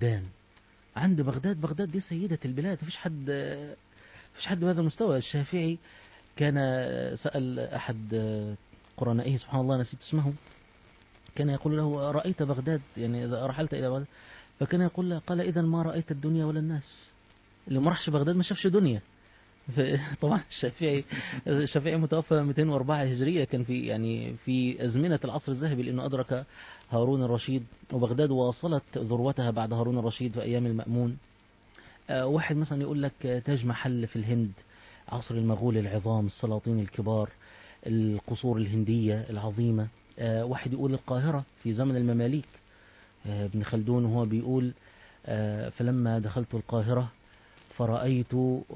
جدا عند بغداد بغداد دي سيدة البلاد مفيش حد مفيش حد بهذا المستوى الشافعي كان سأل أحد قرنائه سبحان الله نسيت اسمه كان يقول له رأيت بغداد يعني إذا رحلت إلى بغداد فكان يقول له قال إذا ما رأيت الدنيا ولا الناس اللي ما راحش بغداد ما شافش دنيا طبعا الشافعي الشافعي متوفى 204 هجرية كان في يعني في أزمنة العصر الذهبي لأنه أدرك هارون الرشيد وبغداد واصلت ذروتها بعد هارون الرشيد في أيام المأمون واحد مثلا يقول لك تاج محل في الهند عصر المغول العظام السلاطين الكبار القصور الهندية العظيمة واحد يقول القاهرة في زمن المماليك ابن خلدون وهو بيقول فلما دخلت القاهرة فرأيت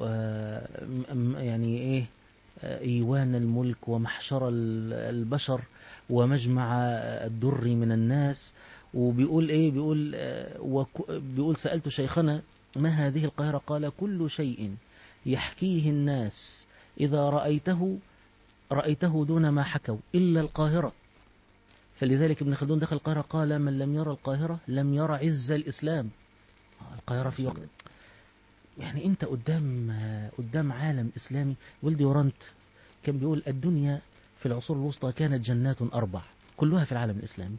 يعني ايه ايوان الملك ومحشر البشر ومجمع الدر من الناس وبيقول ايه بيقول بيقول سألت شيخنا ما هذه القاهرة قال كل شيء يحكيه الناس إذا رأيته رأيته دون ما حكوا إلا القاهرة فلذلك ابن خلدون دخل القاهرة قال من لم يرى القاهرة لم يرى عز الإسلام القاهرة في وقت يعني أنت قدام قدام عالم إسلامي ولدي ورنت كان بيقول الدنيا في العصور الوسطى كانت جنات أربع كلها في العالم الإسلامي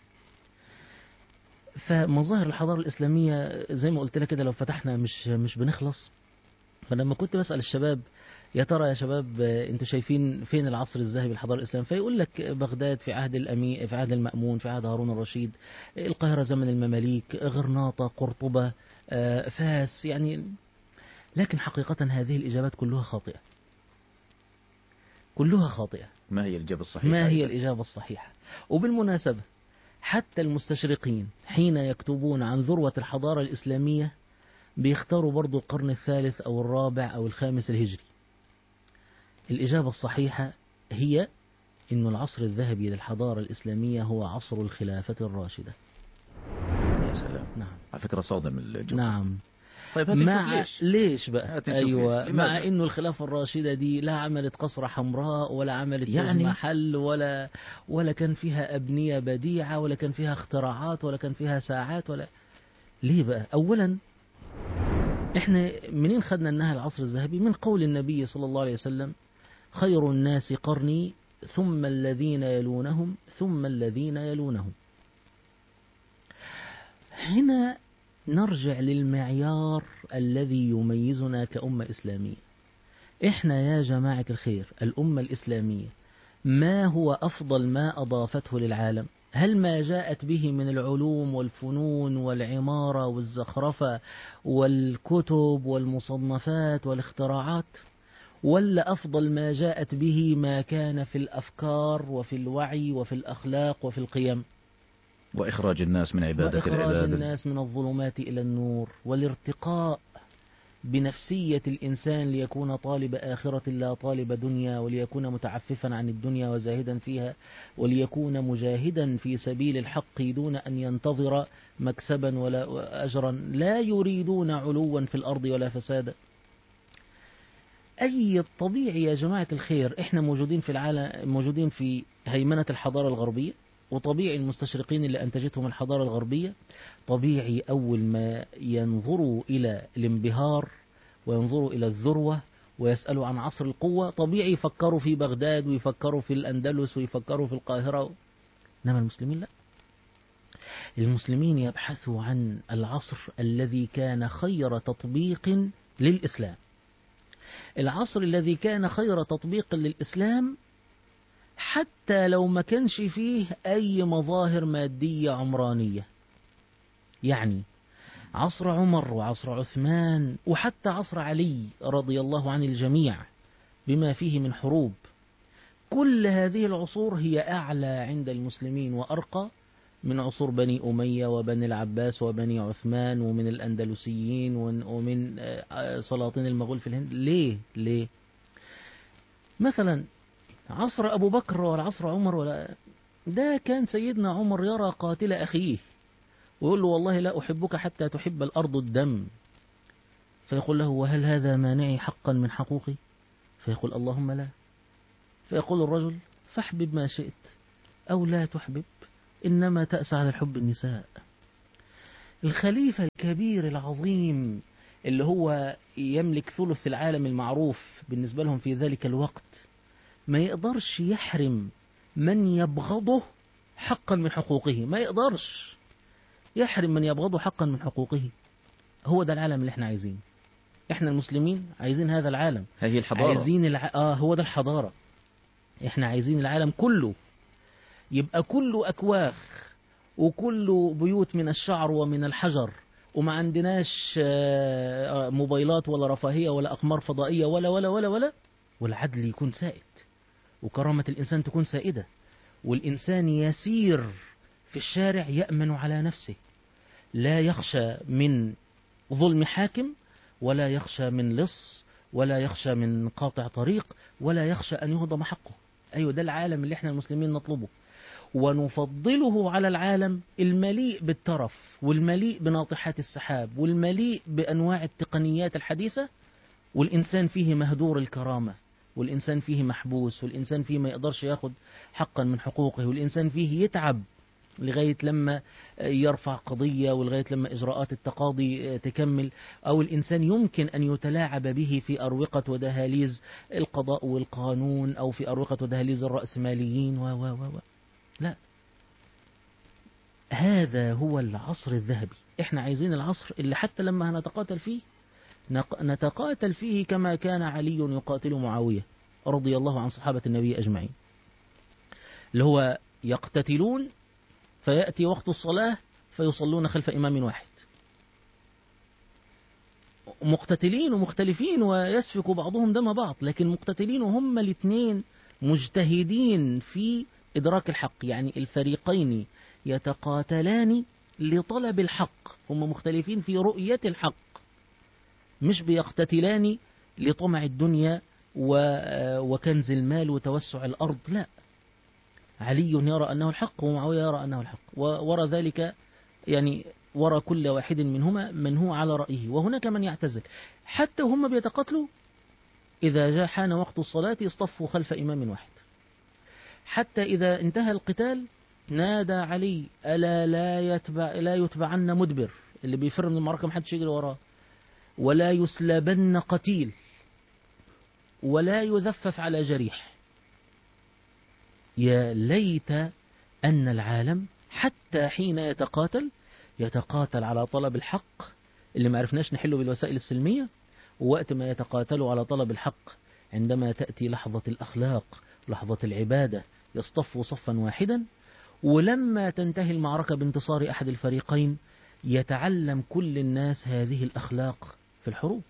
فمظاهر الحضارة الإسلامية زي ما قلت لك كده لو فتحنا مش مش بنخلص فلما كنت بسأل الشباب يا ترى يا شباب انتوا شايفين فين العصر الذهبي الحضارة الإسلامية فيقول لك بغداد في عهد الأمي في عهد المأمون في عهد هارون الرشيد القاهرة زمن المماليك غرناطة قرطبة فاس يعني لكن حقيقة هذه الإجابات كلها خاطئة كلها خاطئة ما هي الإجابة الصحيحة ما هي الإجابة الصحيحة وبالمناسبة حتى المستشرقين حين يكتبون عن ذروة الحضارة الإسلامية بيختاروا برضو القرن الثالث أو الرابع أو الخامس الهجري الإجابة الصحيحة هي أن العصر الذهبي للحضارة الإسلامية هو عصر الخلافة الراشدة يا سلام نعم على فكرة صادم الجو نعم طيب هات مع ليش ليش بقى هات نشوف ايوه ليش. مع لماذا؟ انه الخلافه الراشده دي لا عملت قصر حمراء ولا عملت يعني؟ يعني محل ولا ولا كان فيها ابنيه بديعه ولا كان فيها اختراعات ولا كان فيها ساعات ولا ليه بقى اولا احنا منين خدنا انها العصر الذهبي من قول النبي صلى الله عليه وسلم خير الناس قرني ثم الذين يلونهم ثم الذين يلونهم هنا نرجع للمعيار الذي يميزنا كأمة إسلامية إحنا يا جماعة الخير الأمة الإسلامية ما هو أفضل ما أضافته للعالم هل ما جاءت به من العلوم والفنون والعمارة والزخرفة والكتب والمصنفات والاختراعات ولا أفضل ما جاءت به ما كان في الأفكار وفي الوعي وفي الأخلاق وفي القيم وإخراج الناس من عبادة وإخراج العباد الناس من الظلمات إلى النور والارتقاء بنفسية الإنسان ليكون طالب آخرة لا طالب دنيا وليكون متعففا عن الدنيا وزاهدا فيها وليكون مجاهدا في سبيل الحق دون أن ينتظر مكسبا ولا أجرا لا يريدون علوا في الأرض ولا فسادا أي طبيعي يا جماعة الخير إحنا موجودين في العالم موجودين في هيمنة الحضارة الغربية وطبيعي المستشرقين اللي أنتجتهم الحضارة الغربية طبيعي أول ما ينظروا إلى الانبهار وينظروا إلى الذروة ويسألوا عن عصر القوة طبيعي يفكروا في بغداد ويفكروا في الأندلس ويفكروا في القاهرة إنما المسلمين لا المسلمين يبحثوا عن العصر الذي كان خير تطبيق للإسلام العصر الذي كان خير تطبيق للإسلام حتى لو ما كانش فيه أي مظاهر مادية عمرانية يعني عصر عمر وعصر عثمان وحتى عصر علي رضي الله عن الجميع بما فيه من حروب كل هذه العصور هي أعلى عند المسلمين وأرقى من عصور بني أمية وبني العباس وبني عثمان ومن الأندلسيين ومن سلاطين المغول في الهند ليه ليه مثلا عصر أبو بكر ولا عصر عمر ولا ده كان سيدنا عمر يرى قاتل أخيه ويقول له والله لا أحبك حتى تحب الأرض الدم فيقول له وهل هذا مانعي حقا من حقوقي فيقول اللهم لا فيقول الرجل فاحبب ما شئت أو لا تحبب إنما تأسى على الحب النساء الخليفة الكبير العظيم اللي هو يملك ثلث العالم المعروف بالنسبة لهم في ذلك الوقت ما يقدرش يحرم من يبغضه حقا من حقوقه ما يقدرش يحرم من يبغضه حقا من حقوقه هو ده العالم اللي احنا عايزينه احنا المسلمين عايزين هذا العالم هذه الحضارة عايزين الع... اه هو ده الحضارة احنا عايزين العالم كله يبقى كله أكواخ وكله بيوت من الشعر ومن الحجر وما عندناش آه، آه، موبايلات ولا رفاهية ولا أقمار فضائية ولا ولا ولا ولا والعدل يكون سائد وكرامة الإنسان تكون سائدة والإنسان يسير في الشارع يأمن على نفسه لا يخشى من ظلم حاكم ولا يخشى من لص ولا يخشى من قاطع طريق ولا يخشى أن يهضم حقه أيوة ده العالم اللي احنا المسلمين نطلبه ونفضله على العالم المليء بالترف والمليء بناطحات السحاب والمليء بأنواع التقنيات الحديثة والإنسان فيه مهدور الكرامة والإنسان فيه محبوس والإنسان فيه ما يقدرش ياخد حقا من حقوقه والإنسان فيه يتعب لغاية لما يرفع قضية ولغاية لما إجراءات التقاضي تكمل أو الإنسان يمكن أن يتلاعب به في أروقة ودهاليز القضاء والقانون أو في أروقة ودهاليز الرأسماليين و و و و. لا هذا هو العصر الذهبي احنا عايزين العصر اللي حتى لما هنتقاتل فيه نق- نتقاتل فيه كما كان علي يقاتل معاوية رضي الله عن صحابة النبي أجمعين اللي هو يقتتلون فيأتي وقت الصلاة فيصلون خلف إمام واحد مقتتلين ومختلفين ويسفك بعضهم دم بعض لكن مقتتلين وهم الاثنين مجتهدين في إدراك الحق يعني الفريقين يتقاتلان لطلب الحق هم مختلفين في رؤية الحق مش بيقتتلان لطمع الدنيا و- وكنز المال وتوسع الأرض لا علي يرى أنه الحق ومعاوية يرى أنه الحق وورى ذلك يعني ورى كل واحد منهما من هو على رأيه وهناك من يعتزل حتى هم بيتقاتلوا إذا جاء حان وقت الصلاة اصطفوا خلف إمام واحد حتى إذا انتهى القتال نادى علي ألا لا يتبع لا يتبعن مدبر اللي بيفر من المعركة محدش يجري وراه ولا يسلبن قتيل ولا يذفف على جريح يا ليت أن العالم حتى حين يتقاتل يتقاتل على طلب الحق اللي ما عرفناش نحله بالوسائل السلمية ووقت ما يتقاتلوا على طلب الحق عندما تأتي لحظة الأخلاق لحظة العبادة يصطفوا صفا واحدا ولما تنتهي المعركة بانتصار أحد الفريقين يتعلم كل الناس هذه الأخلاق في الحروب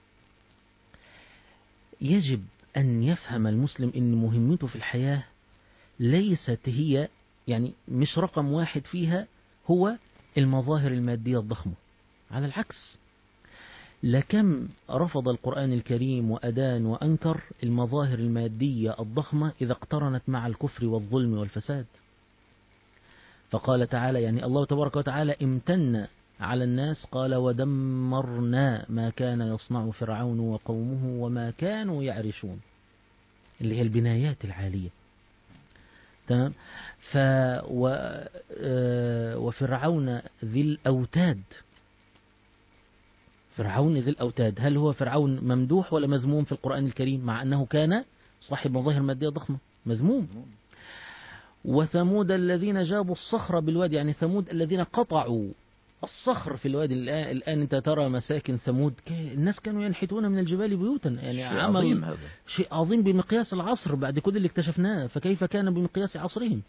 يجب أن يفهم المسلم أن مهمته في الحياة ليست هي يعني مش رقم واحد فيها هو المظاهر المادية الضخمة على العكس لكم رفض القرآن الكريم وأدان وأنكر المظاهر المادية الضخمة إذا اقترنت مع الكفر والظلم والفساد فقال تعالى يعني الله تبارك وتعالى امتن على الناس قال ودمرنا ما كان يصنع فرعون وقومه وما كانوا يعرشون اللي هي البنايات العالية تمام ف و... آه، وفرعون ذي الأوتاد فرعون ذي الأوتاد هل هو فرعون ممدوح ولا مذموم في القرآن الكريم مع أنه كان صاحب مظاهر مادية ضخمة مذموم وثمود الذين جابوا الصخر بالوادي يعني ثمود الذين قطعوا الصخر في الوادي الآن, الآن أنت ترى مساكن ثمود ك- الناس كانوا ينحتون من الجبال بيوتا يعني شيء عمل عظيم هذا شيء عظيم بمقياس العصر بعد كل اللي اكتشفناه فكيف كان بمقياس عصرهم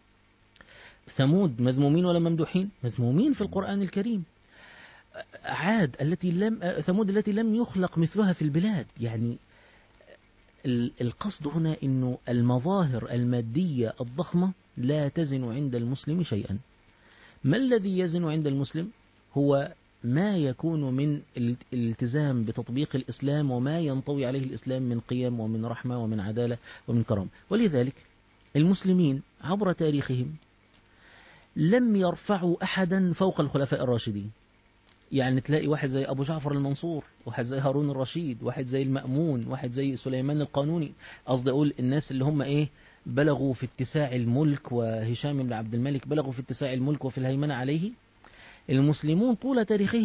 ثمود مذمومين ولا ممدوحين مذمومين في القرآن الكريم عاد التي لم ثمود التي لم يخلق مثلها في البلاد يعني ال- القصد هنا انه المظاهر المادية الضخمة لا تزن عند المسلم شيئا ما الذي يزن عند المسلم هو ما يكون من ال- الالتزام بتطبيق الإسلام وما ينطوي عليه الإسلام من قيم ومن رحمة ومن عدالة ومن كرم ولذلك المسلمين عبر تاريخهم لم يرفعوا أحدا فوق الخلفاء الراشدين يعني تلاقي واحد زي أبو جعفر المنصور واحد زي هارون الرشيد واحد زي المأمون واحد زي سليمان القانوني قصدي أقول الناس اللي هم إيه بلغوا في اتساع الملك وهشام بن عبد الملك بلغوا في اتساع الملك وفي الهيمنة عليه المسلمون طول تاريخهم